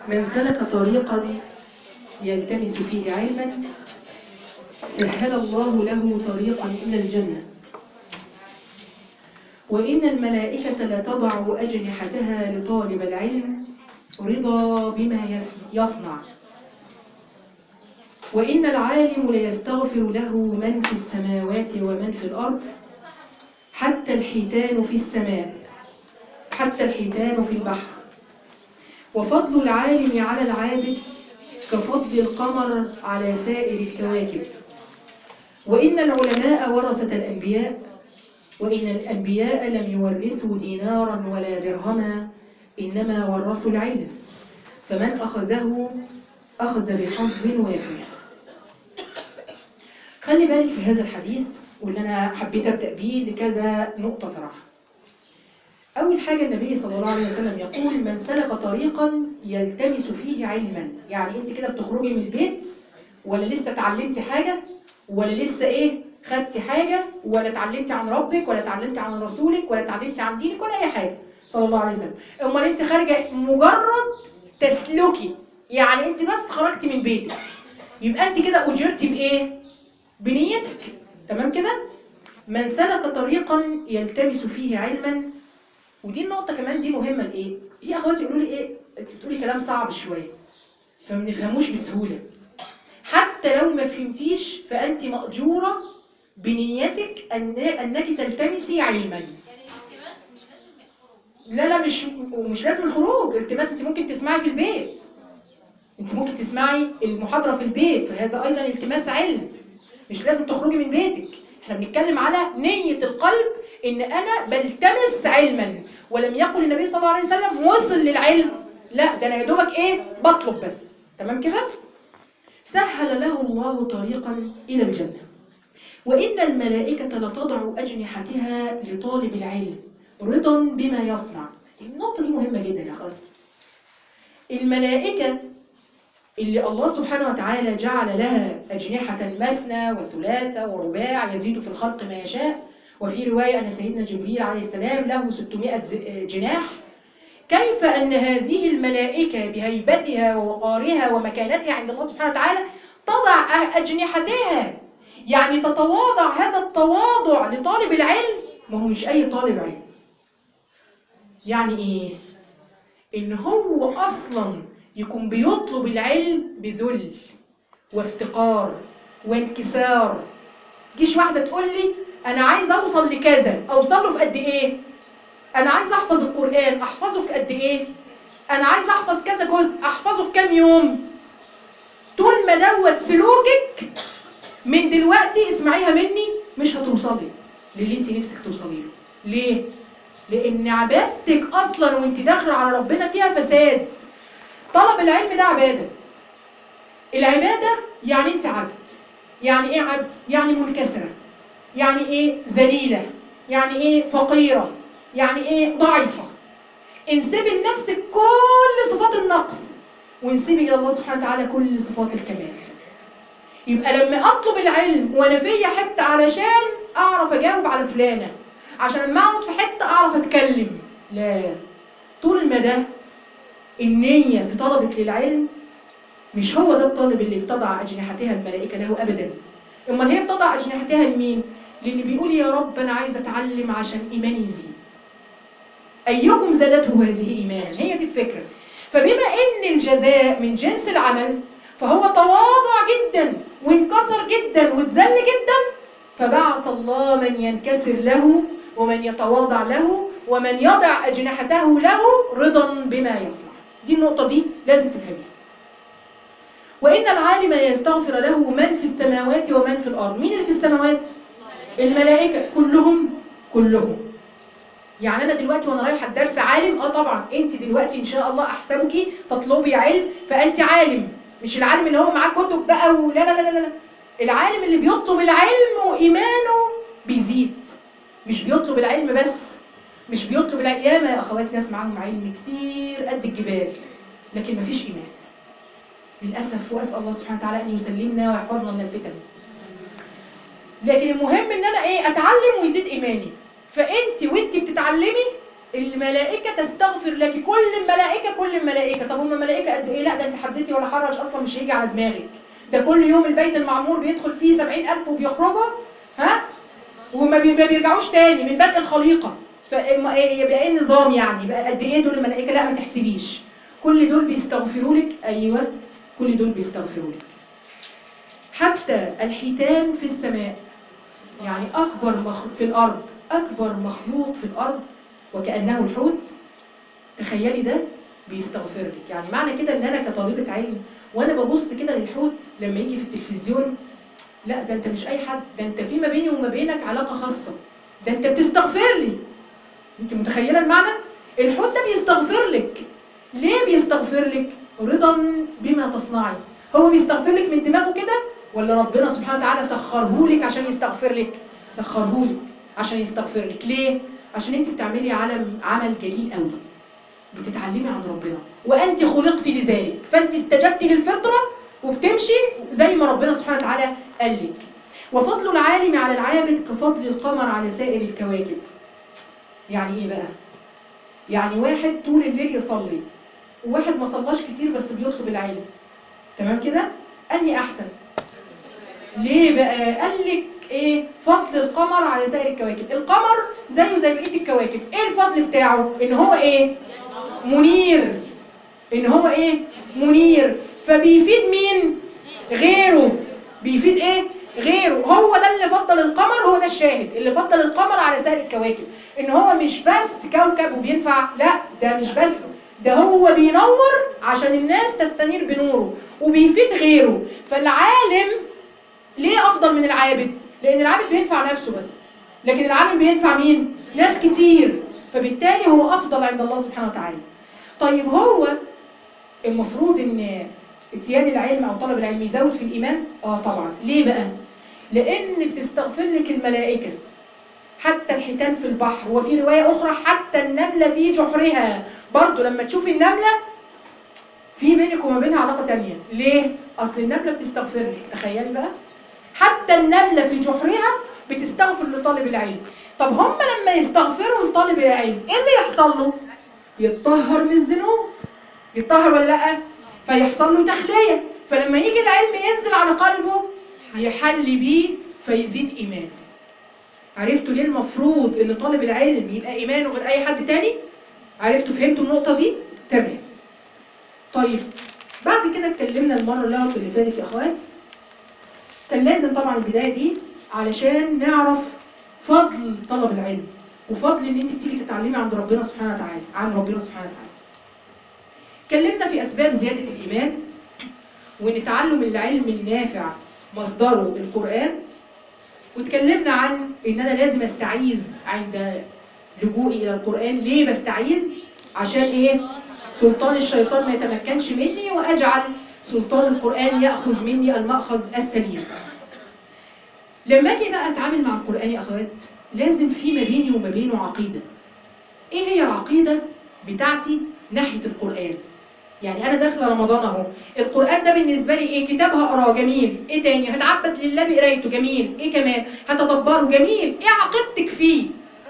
من سلك طريقا يلتمس فيه علما سهل الله له طريقا إلى الجنة وإن الملائكة لتضع أجنحتها لطالب العلم رضا بما يصنع وإن العالم ليستغفر له من في السماوات ومن في الأرض حتى الحيتان في السماء حتى الحيتان في البحر وفضل العالم على العابد كفضل القمر على سائر الكواكب وإن العلماء ورثة الأنبياء وإن الأنبياء لم يورثوا دينارا ولا درهما إنما ورثوا العلم فمن أخذه أخذ بحظ وافر خلي بالك في هذا الحديث واللي أنا حبيت أبدأ بيه لكذا نقطة صراحة أول حاجة النبي صلى الله عليه وسلم يقول من سلك طريقا يلتمس فيه علما يعني أنت كده بتخرجي من البيت ولا لسه اتعلمتي حاجة ولا لسه إيه خدتي حاجة ولا اتعلمتي عن ربك ولا اتعلمتي عن رسولك ولا اتعلمتي عن دينك ولا أي حاجة صلى الله عليه وسلم أمال أنت خارجة مجرد تسلكي يعني أنت بس خرجتي من بيتك يبقى أنت كده أجرتي بإيه؟ بنيتك تمام كده؟ من سلك طريقا يلتمس فيه علما ودي النقطة كمان دي مهمة لإيه؟ في أخواتي يقولوا لي إيه؟ أنت بتقولي كلام صعب شوية فما نفهموش بسهولة حتى لو ما فهمتيش فأنت مأجورة بنيتك أن أنك تلتمسي علما لا لا مش مش لازم الخروج التماس انت ممكن تسمعي في البيت انت ممكن تسمعي المحاضرة في البيت فهذا ايضا التماس علم مش لازم تخرجي من بيتك احنا بنتكلم على نية القلب ان انا بلتمس علما ولم يقل النبي صلى الله عليه وسلم وصل للعلم لا ده انا يا دوبك ايه بطلب بس تمام كده سهل له الله طريقا الى الجنة وان الملائكة لتضع اجنحتها لطالب العلم رضا بما يصنع النقطة دي مهمة جدا يا أخواتي الملائكة اللي الله سبحانه وتعالى جعل لها أجنحة مثنى وثلاثة ورباع يزيد في الخلق ما يشاء وفي رواية أن سيدنا جبريل عليه السلام له 600 جناح كيف أن هذه الملائكة بهيبتها ووقارها ومكانتها عند الله سبحانه وتعالى تضع أجنحتها يعني تتواضع هذا التواضع لطالب العلم ما هو مش أي طالب علم يعني ايه ان هو اصلا يكون بيطلب العلم بذل وافتقار وانكسار جيش واحده تقول لي انا عايز اوصل لكذا اوصل له في قد ايه انا عايز احفظ القران احفظه في قد ايه انا عايز احفظ كذا جزء احفظه في كام يوم طول ما دوت سلوكك من دلوقتي اسمعيها مني مش هتوصلي للي انت نفسك توصلي له ليه لان عبادتك اصلا وانت داخله على ربنا فيها فساد طلب العلم ده عباده العباده يعني انت عبد يعني ايه عبد يعني منكسره يعني ايه ذليله يعني ايه فقيره يعني ايه ضعيفه انسبي لنفسك كل صفات النقص وانسبي الى الله سبحانه وتعالى كل صفات الكمال يبقى لما اطلب العلم وانا فيا حته علشان اعرف اجاوب على فلانه عشان لما اقعد في حته اعرف اتكلم لا طول ما ده النيه في طلبك للعلم مش هو ده الطالب اللي بتضع اجنحتها الملائكه له ابدا امال هي بتضع اجنحتها لمين للي بيقول يا رب انا عايز اتعلم عشان ايماني يزيد ايكم زادته هذه ايمانا هي دي الفكره فبما ان الجزاء من جنس العمل فهو تواضع جدا وانكسر جدا واتذل جدا فبعث الله من ينكسر له ومن يتواضع له ومن يضع أجنحته له رضا بما يصنع دي النقطة دي لازم تفهميها وإن العالم يستغفر له من في السماوات ومن في الأرض مين اللي في السماوات؟ الملائكة كلهم كلهم يعني أنا دلوقتي وأنا رايحة الدرس عالم آه طبعا أنت دلوقتي إن شاء الله أحسبك تطلبي علم فأنت عالم مش العالم اللي هو معاه كتب بقى ولا لا لا لا لا العالم اللي بيطلب العلم وإيمانه بيزيد مش بيطلب العلم بس مش بيطلب العلم ياما يا أخوات ناس معاهم علم كتير قد الجبال لكن مفيش إيمان للأسف وأسأل الله سبحانه وتعالى أن يسلمنا ويحفظنا من الفتن لكن المهم ان انا ايه اتعلم ويزيد ايماني فانت وانت بتتعلمي الملائكة تستغفر لك كل الملائكة كل الملائكة طب هم الملائكة قد ايه لا ده انت حدثي ولا حرج اصلا مش هيجي على دماغك ده كل يوم البيت المعمور بيدخل فيه سبعين ألف وبيخرجوا ها وما بي- ما بيرجعوش تاني من بدء الخليقة فيبقى ايه النظام يعني يبقى قد ايه دول الملائكة لا ما تحسبيش كل دول بيستغفروا لك ايوه كل دول بيستغفروا لك حتى الحيتان في السماء يعني أكبر مخلوق في الأرض أكبر مخلوق في الأرض وكأنه الحوت تخيلي ده بيستغفر لك يعني معنى كده ان انا كطالبة علم وانا ببص كده للحوت لما يجي في التلفزيون لا ده انت مش اي حد ده انت في ما بيني وما بينك علاقة خاصة ده انت بتستغفر لي انت متخيلة المعنى الحوت ده بيستغفر لك ليه بيستغفر لك رضا بما تصنعي هو بيستغفر لك من دماغه كده ولا ربنا سبحانه وتعالى سخره لك عشان يستغفر لك سخره لك عشان يستغفر لك ليه عشان انت بتعملي علم عمل جليل قوي بتتعلمي عن ربنا وانت خلقتي لذلك فانت استجبتي للفطره وبتمشي زي ما ربنا سبحانه وتعالى قال لك وفضل العالم على العابد كفضل القمر على سائر الكواكب يعني ايه بقى يعني واحد طول الليل يصلي وواحد ما صلاش كتير بس بيطلب العلم تمام كده اني احسن ليه بقى قال لك ايه فضل القمر على سائر الكواكب القمر زيه زي بقيه الكواكب ايه الفضل بتاعه ان هو ايه منير ان هو ايه منير فبيفيد مين غيره بيفيد ايه غيره هو ده اللي فضل القمر هو ده الشاهد اللي فضل القمر على سائر الكواكب ان هو مش بس كوكب وبينفع لا ده مش بس ده هو بينور عشان الناس تستنير بنوره وبيفيد غيره فالعالم ليه افضل من العابد لان العابد بينفع نفسه بس لكن العالم بينفع مين ناس كتير فبالتالي هو افضل عند الله سبحانه وتعالى طيب هو المفروض ان اتيان العلم او طلب العلم يزود في الايمان اه طبعا ليه بقى لان بتستغفر لك الملائكه حتى الحيتان في البحر وفي روايه اخرى حتى النمله في جحرها برضو لما تشوفي النمله في بينك وما بينها علاقه تانية ليه اصل النمله بتستغفر لك تخيلي بقى حتى النمله في جحرها بتستغفر لطالب العلم طب هم لما يستغفروا لطالب العلم ايه اللي يحصل له يتطهر من الذنوب يتطهر ولا لا فيحصل له تخليه فلما يجي العلم ينزل على قلبه يحل بيه فيزيد ايمانه عرفتوا ليه المفروض ان طالب العلم يبقى ايمانه غير اي حد تاني عرفتوا فهمتوا النقطه دي تمام طيب بعد كده اتكلمنا المره اللي اللي فاتت يا اخوات كان لازم طبعا البدايه دي علشان نعرف فضل طلب العلم وفضل ان انت بتيجي تتعلمي عند ربنا سبحانه وتعالى عن ربنا سبحانه وتعالى اتكلمنا في اسباب زياده الايمان وان تعلم العلم النافع مصدره القران واتكلمنا عن ان انا لازم استعيذ عند لجوئي الى القران ليه بستعيذ عشان ايه سلطان الشيطان ما يتمكنش مني واجعل سلطان القران ياخذ مني الماخذ السليم لما اجي بقى اتعامل مع القران يا اخوات لازم في ما بيني وما بينه عقيده ايه هي العقيده بتاعتي ناحيه القران يعني انا داخله رمضان اهو القران ده بالنسبه لي ايه كتاب هقراه جميل ايه تاني هتعبد لله بقرايته جميل ايه كمان هتدبره جميل ايه عقيدتك فيه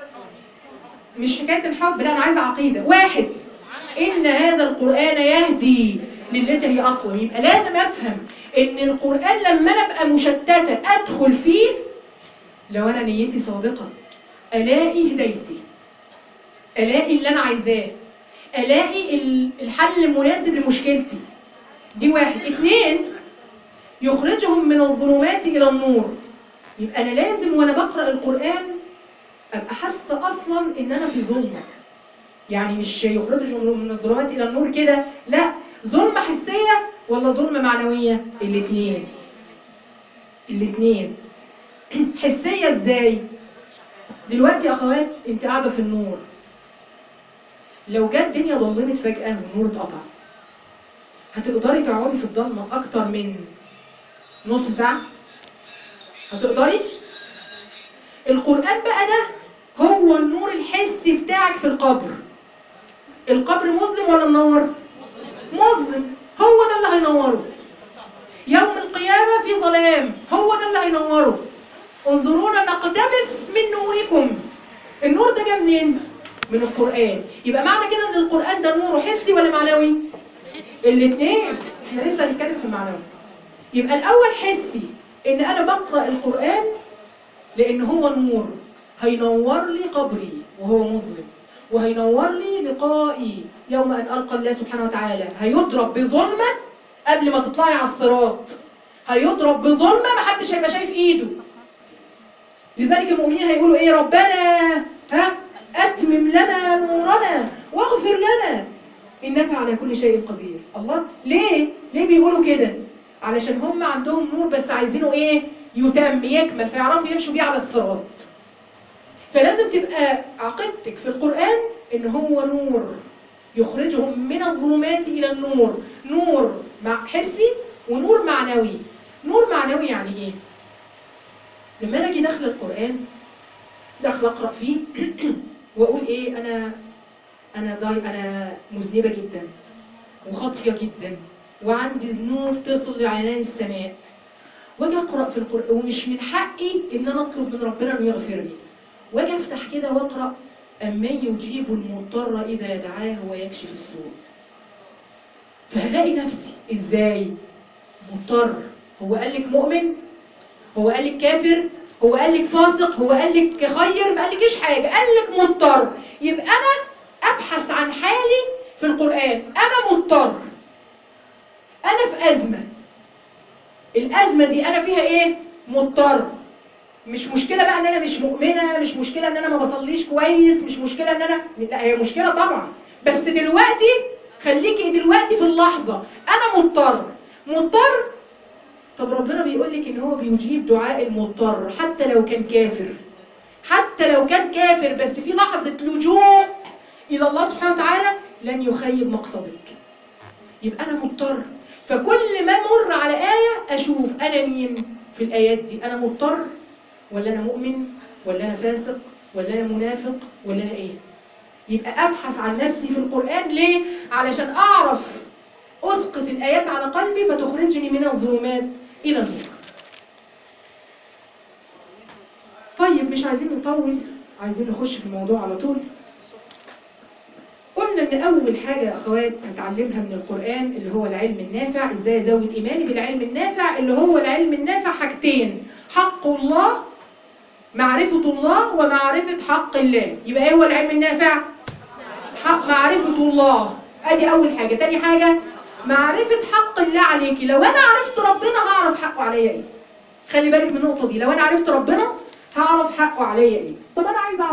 مش حكايه الحب لا انا عايزه عقيده واحد ان هذا القران يهدي للتي هي اقوى يبقى لازم افهم ان القران لما انا ابقى مشتته ادخل فيه لو انا نيتي صادقه الاقي هدايتي الاقي اللي انا عايزاه الاقي الحل المناسب لمشكلتي دي واحد اثنين يخرجهم من الظلمات الى النور يبقى انا لازم وانا بقرا القران ابقى حاسه اصلا ان انا في ظلمه يعني مش يخرجهم من الظلمات الى النور كده لا ظلمه حسيه ولا ظلمه معنويه الاثنين الاثنين حسيه ازاي دلوقتي يا اخوات انت قاعده في النور لو جت الدنيا ظلمت فجأة والنور اتقطع هتقدري تقعدي في الضلمة أكتر من نص ساعة؟ هتقدري؟ القرآن بقى ده هو النور الحسي بتاعك في القبر القبر مظلم ولا منور؟ مظلم هو ده اللي هينوره يوم القيامة في ظلام هو ده اللي هينوره انظرونا نقتبس من نوركم النور ده جه منين؟ من القرآن يبقى معنى كده ان القرآن ده نور حسي ولا معنوي الاثنين احنا لسه هنتكلم في المعنوي يبقى الاول حسي ان انا بقرأ القرآن لان هو نور هينور لي قبري وهو مظلم وهينور لي لقائي يوم ان القى الله سبحانه وتعالى هيضرب بظلمه قبل ما تطلعي على الصراط هيضرب بظلمه ما حدش هيبقى شايف ايده لذلك المؤمنين هيقولوا ايه ربنا ها اتمم لنا نورنا واغفر لنا انك على كل شيء قدير الله ليه ليه بيقولوا كده علشان هم عندهم نور بس عايزينه ايه يتم يكمل فيعرفوا يمشوا بيه على الصراط فلازم تبقى عقيدتك في القرآن ان هو نور يخرجهم من الظلمات الى النور نور مع حسي ونور معنوي نور معنوي يعني ايه لما انا اجي داخله القرآن داخله اقرا فيه واقول ايه انا انا ضاي انا مذنبه جدا وخاطيه جدا وعندي ذنوب تصل لعنان السماء واجي اقرا في القران ومش من حقي ان انا اطلب من ربنا انه يغفر لي واجي افتح كده واقرا امن يجيب المضطر اذا دعاه ويكشف السوء فهلاقي نفسي ازاي مضطر هو قال لك مؤمن هو قال لك كافر هو قال لك فاسق هو قال لك خير ما قالكيش حاجه قال لك مضطر يبقى انا ابحث عن حالي في القران انا مضطر انا في ازمه الازمه دي انا فيها ايه مضطر مش مشكله بقى ان انا مش مؤمنه مش مشكله ان انا ما بصليش كويس مش مشكله ان انا لا هي مشكله طبعا بس دلوقتي خليكي دلوقتي في اللحظه انا مضطر مضطر طب ربنا بيقول لك ان هو بيجيب دعاء المضطر حتى لو كان كافر حتى لو كان كافر بس في لحظه لجوء الى الله سبحانه وتعالى لن يخيب مقصدك يبقى انا مضطر فكل ما مر على آية أشوف أنا مين في الآيات دي أنا مضطر ولا أنا مؤمن ولا أنا فاسق ولا أنا منافق ولا أنا إيه يبقى أبحث عن نفسي في القرآن ليه؟ علشان أعرف أسقط الآيات على قلبي فتخرجني من الظلمات إلى النور طيب مش عايزين نطول عايزين نخش في الموضوع على طول قلنا ان اول حاجة يا اخوات هتعلمها من القرآن اللي هو العلم النافع ازاي ازود ايماني بالعلم النافع اللي هو العلم النافع حاجتين حق الله معرفة الله ومعرفة حق الله يبقى ايه هو العلم النافع حق معرفة الله ادي اول حاجة تاني حاجة معرفة حق الله عليكي لو انا عرفت ربنا هعرف حقه عليا ايه خلي بالك من النقطة دي لو انا عرفت ربنا هعرف حقه عليا ايه طب انا عايز اعرف